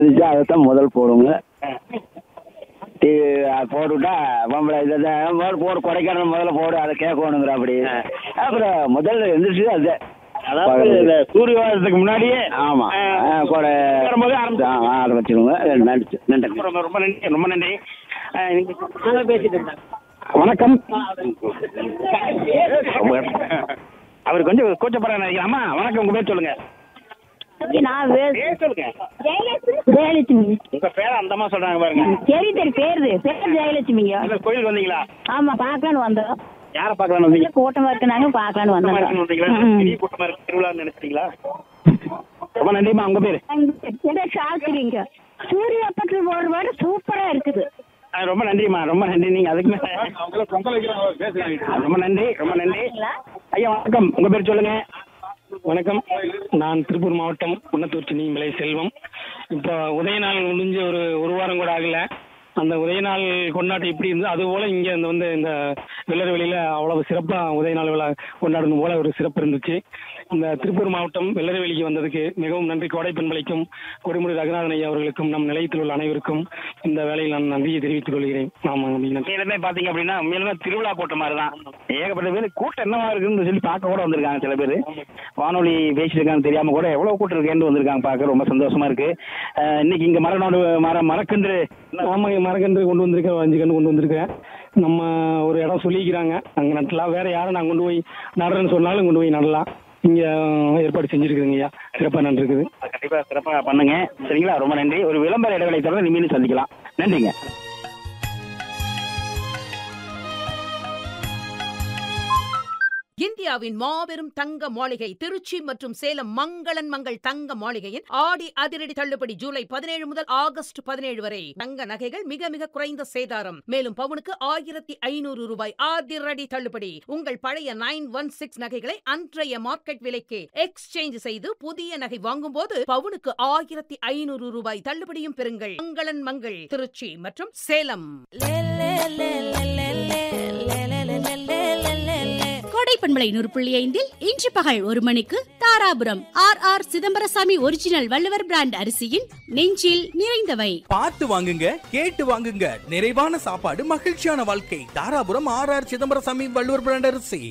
இருந்துச்சு அதைத்தான் முதல் போடுவோங்க டீ போட்டுவிட்டா பொம்பளை இதை தான் போடு போடு கொடைக்கானல் முதல்ல போடு அதை கேட்கணுங்கிற அப்படி அப்புறம் முதல்ல எழுந்திரிச்சு அது அதாவது இந்த சூரியவாதத்துக்கு முன்னாடியே ஆமாம் கொடை வரும்போது ஆரம்பிச்சு ஆ, ஆரம்பிச்சிருவோங்க நன்றி நன்றி ரொம்ப ரொம்ப நன்றி ரொம்ப நன்றி ஆ, நீங்க பேசிட்டு இருந்தாங்க வணக்கம் அவர் கொஞ்சம் கூச்சப்படுறாரு நினைக்கிறேன் அம்மா வணக்கம் உங்க பேர் சொல்லுங்க நான் வே- பேர் சொல்லுங்க ஜெயலட்சுமி உங்க பேர் அந்த அம்மா சொல்றாங்க பாருங்க சரி சரி பேருது பேர் ஜெயலட்சுமிங்க அந்த கோயிலுக்கு வந்தீங்களா ஆமா பார்க்கலான்னு வந்தோம் யாரை பார்க்கலாம்னு வந்தீங்க கூட்டமா இருக்குனாங்க பார்க்கலான்னு கூட்டமா இருக்குன்னு வந்தீங்களா வந்தோம் பெரிய கூட்டமா இருக்கு திருவிழான்னு நினைச்சிட்டீங்களா ரொம்ப நன்றிம்மா உங்க பேரு சாஸ்திரிங்க சூரிய பக்கத்தில் ஒரு வாரம் சூப்பரா இருக்குது ஆ, ரொம்ப நன்றிம்மா ரொம்ப நன்றி நீங்க அதுக்கு மேல ரொம்ப நன்றி ரொம்ப நன்றி ஐயா வணக்கம் உங்க பேர் சொல்லுங்க வணக்கம் நான் திருப்பூர் மாவட்டம் குன்னத்தூர் சின்னிமலை செல்வம் இப்போ உதய நாள் முடிஞ்சு ஒரு ஒரு வாரம் கூட ஆகல அந்த உதய நாள் கொண்டாட்டம் எப்படி இருந்தது அதுபோல இங்கே இந்த வந்து இந்த வெள்ளரவெளியில் அவ்வளவு சிறப்பாக உதய நாள் விழா கொண்டாடணும் போல ஒரு சிறப்பு இருந்துச்சு இந்த திருப்பூர் மாவட்டம் வெள்ளரவெளிக்கு வந்ததுக்கு மிகவும் நன்றி கோடை பெண்மலைக்கும் கொடிமுறை ரகுநாதன் ஐயா அவர்களுக்கும் நம் நிலையத்தில் உள்ள அனைவருக்கும் இந்த வேலையில் நான் நன்றியை தெரிவித்துக் கொள்கிறேன் ஆமாம் நன்றி உண்மையிலுமே பாத்தீங்க அப்படின்னா உண்மையிலுமே திருவிழா கூட்டம் மாதிரி தான் ஏகப்பட்ட பேர் கூட்டம் என்னவா இருக்குன்னு சொல்லி பார்க்க கூட வந்திருக்காங்க சில பேர் வானொலி பேசிட்டு இருக்காங்க தெரியாம கூட எவ்வளவு கூட்டம் இருக்கேன்னு வந்திருக்காங்க பார்க்க ரொம்ப சந்தோஷமா இருக்கு அஹ், இன்னைக்கு இங்க மரநோடு மர மரக்கன்று ஆமாங்க மரக்கன்று கொண்டு வந்திருக்கேன் அஞ்சு கன்று கொண்டு வந்திருக்கேன் நம்ம ஒரு இடம் சொல்லிக்கிறாங்க அங்கே நடலாம் வேற யாரும் நான் கொண்டு போய் நடுறேன்னு சொன்னாலும் கொண்டு போய் நடலாம் இங்கே ஏற்பாடு செஞ்சுருக்குதுங்க ஐயா சிறப்பாக நன்றிருக்குது கண்டிப்பா சிறப்பா பண்ணுங்க சரிங்களா ரொம்ப நன்றி ஒரு விளம்பர இடைவேளை தவிர நீங்களும் சந்திக்கலாம் நன்றிங்க இந்தியாவின் மாபெரும் தங்க மாளிகை திருச்சி மற்றும் சேலம் மங்களன் மங்கள் தங்க மாளிகையின் ஆடி அதிரடி தள்ளுபடி ஜூலை பதினேழு முதல் ஆகஸ்ட் பதினேழு வரை தங்க நகைகள் மிக மிக குறைந்த சேதாரம் மேலும் பவுனுக்கு ஆயிரத்தி ஐநூறு ரூபாய் அதிரடி தள்ளுபடி உங்கள் பழைய நைன் ஒன் சிக்ஸ் நகைகளை அன்றைய மார்க்கெட் விலைக்கு எக்ஸ்சேஞ்ச் செய்து புதிய நகை வாங்கும்போது பவுனுக்கு ஆயிரத்தி ஐநூறு ரூபாய் தள்ளுபடியும் பெறுங்கள் மங்களன் மங்கள் திருச்சி மற்றும் சேலம் கோடை பண்பலை நூறு புள்ளி ஐந்தில் இன்று பகல் ஒரு மணிக்கு Dharapuram R R Chidambarasamy original Valluvar brand அரிசியின் நெஞ்சில் நிறைந்தவை பார்த்து வாங்குங்க கேட்டு வாங்குங்க நிறைவான சாப்பாடு மகிழ்ச்சியான வாழ்க்கை Dharapuram R R Chidambarasamy Valluvar brand அரிசி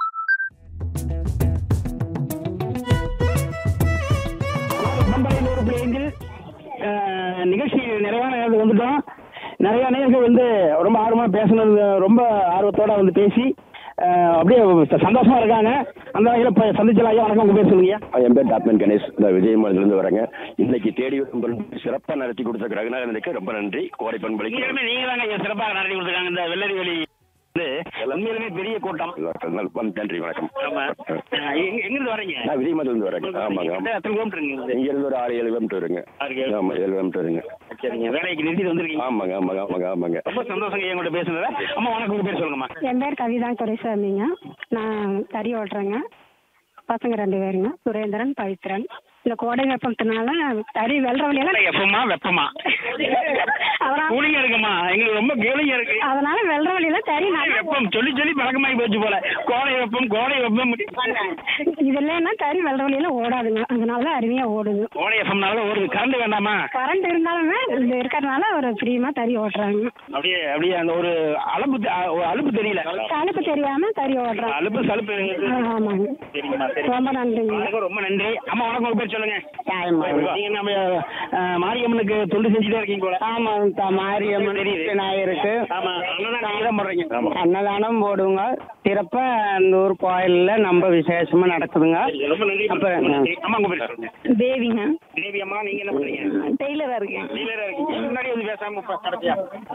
பம்பரை நூறு பிள்ளைங்கள் நிகழ்ச்சி நிறைவான நேரத்துக்கு வந்துட்டோம் நிறைய நேர்கள் வந்து ரொம்ப ஆர்வமாக பேசுனது ரொம்ப ஆர்வத்தோட வந்து பேசி அஹ், அப்படியே ச- சந்தோஷமா இருக்காங்க அந்த வகையில் இப்போ சந்திச்சலாம் ஐயா வணக்கம் உங்க பேர் சொல்லுங்க என் பேர் டாப்மேன் கணேஷ் நான் விஜயமாலிருந்து வரேங்க இன்னைக்கு தேடி வரும் சிறப்பாக நடத்தி கொடுத்த ரகுநாதனுக்கு ரொம்ப நன்றி கோடை பண்பலைக்கு நீங்களுமே நீங்க தாங்க சிறப்பாக நடத்தி கொடுத்துருக்காங்க இந்த வெள்ளரி வெளி வந்து உண்மையிலுமே பெரிய கூட்டம் நன்றி வணக்கம் ஆமா அஹ், எங்க எங்கிருந்து வரீங்க நான் விஜயமாலிருந்து வரேங்க ஆமாங்க ஆமாம் எத்தனை கிலோமீட்டர் இங்க இங்க இருந்து ஒரு ஆறு ஏழு கிலோமீட்டர் வருங்க ஆறு கிலோ- ஆமா ஏழு கிலோமீட்டர் வருங்க சரிங்க வேலைக்கு நிறுத்திட்டு வந்திருக்கீங்க ஆமாங்க ஆமாங்க ஆமாங்க ஆமாங்க ரொம்ப சந்தோஷங்க என் கூட பேசுனது அம்மா வணக்கம் உங்க பேர் சொல்லுங்கம்மா என் பேர் கவிதா துரைசாமிங்க நான் தறி ஓட்டுறேங்க பசங்க ரெண்டு பேருங்க சுரேந்திரன் பவித்ரன் இந்த கோடை வெப்பத்தினால தறி வெள்ளற வழியெல்லாம் எப்பமா வெப்பமா அதனால கூலிங்கா இருக்குமா எங்களுக்கு ரொம்ப கூலிங்கா இருக்கு அதனால வெள்ளற வழியில தறி நல்லா வெப்பம் சொல்லி சொல்லி பழக்கமாகி போச்சு போல கோடை வெப்பம் கோடை வெப்பம் இது இல்லைன்னா தறி வெள்ளற வழியில ஓடாதுங்க அதனால அருமையா ஓடுது கோடை வெப்பம்னால ஒரு கரண்ட் வேண்டாமா கரண்ட் இருந்தாலுமே இது இருக்கிறதுனால ஒரு ஃப்ரீமா தறி ஓட்டுறாங்க அப்படியே அப்படியே அந்த ஒரு அலுப்பு தெ- ஒரு அலுப்பு தெரியல அலுப்பு தெரியாம தறி ஓட்டுறாங்க அலுப்பு சலுப்பு ஆ, ஆமாங்க சரிங்கம்மா சரி ரொம்ப நன்றிங்க வணக்கம், ரொம்ப நன்றி அம்மா வணக்கம் உங்க பேர் சொல்லுங்க நீங்க நம்ம அஹ், மாரியம்மனுக்கு தொண்டு செஞ்சுட்டே இருக்கீங்க போல ஆமா மாரியம்மன் தெரியுது. விநாயகருக்கு ஆமா அண்ணன் நீங்க தான் போடுறீங்க அன்னதானம் போடுவோங்க சிறப்பா அந்த ஊர் கோயில்ல ரொம்ப விசேஷமா நடக்குதுங்க ரொம்ப நன்றி அப்ப, நன்றி. அம்மா உங்க பேர் சொல்லுங்க தேவிங்க தேவி அம்மா நீங்க என்ன பண்றீங்க டெய்லரா இருக்கேன் டீலரா இருக்கீங்க முன்னாடி வந்து பேசாம இப்ப கடைசியா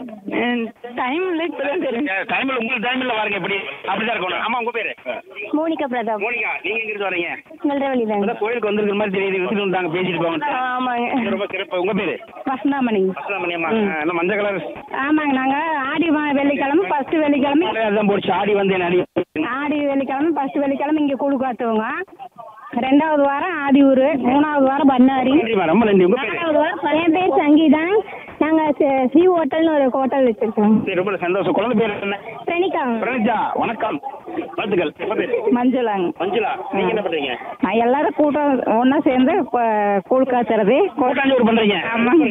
டைம் இல்லை இப்பதான் தெரியும் டைம்ல உங்களுக்கு டைம்ல பாருங்க எப்படி அப்படிதான் இருக்கணும் ஆமா உங்க பேரு மோனிகா பிரதாப் மோனிகா நீங்க எங்க இருந்து வரீங்க வெள்ளரவழி தாங்க அதான் கோயிலுக்கு வந்திருக்கிற மாதிரி தெரியுது விட்டுட்டு வந்தாங்க பேசிட்டு போவாங்க ஆமாங்க ரொம்ப சிறப்பு உங்க பேரு வசந்தாமணி அஸ்லாமணியம்மா என்ன மஞ்சள் கலர் ஆமாங்க நாங்க ஆடி வா- வெள்ளிக்கிழமை ஃபர்ஸ்ட் வெள்ளிக்கிழமை அதான் போச்சு ஆடி வந்தேன் அடி ஆடி வெள்ளிக்கிழமை ஃபர்ஸ்ட் வெள்ளிக்கிழமை இங்க கூழு காத்துவோங்க ரெண்டாவது வாரம் ஆடியூர் மூணாவது வாரம் பண்ணாரி நன்றிம்மா ரொம்ப நன்றி உங்க பேரு நாலாவது வாரம் என் பேர் சங்கீதா நாங்க சி- ஸ்ரீ ஹோட்டல்னு ஒரு ஹோட்டல் வச்சிருக்கோம் சரி, ரொம்ப சந்தோஷம் குழந்தை பேர் என்ன பிரணிகா பிரணிஜா வணக்கம் வாழ்த்துக்கள் உங்க பேரு மஞ்சுளாங்க மஞ்சுளா நீங்க என்ன பண்றீங்க எல்லாரும் கூட்டம் ஒண்ணா சேர்ந்து கூழ் காய்ச்சறது கூட்டாஞ்சோறு பண்றீங்க ஆமாங்க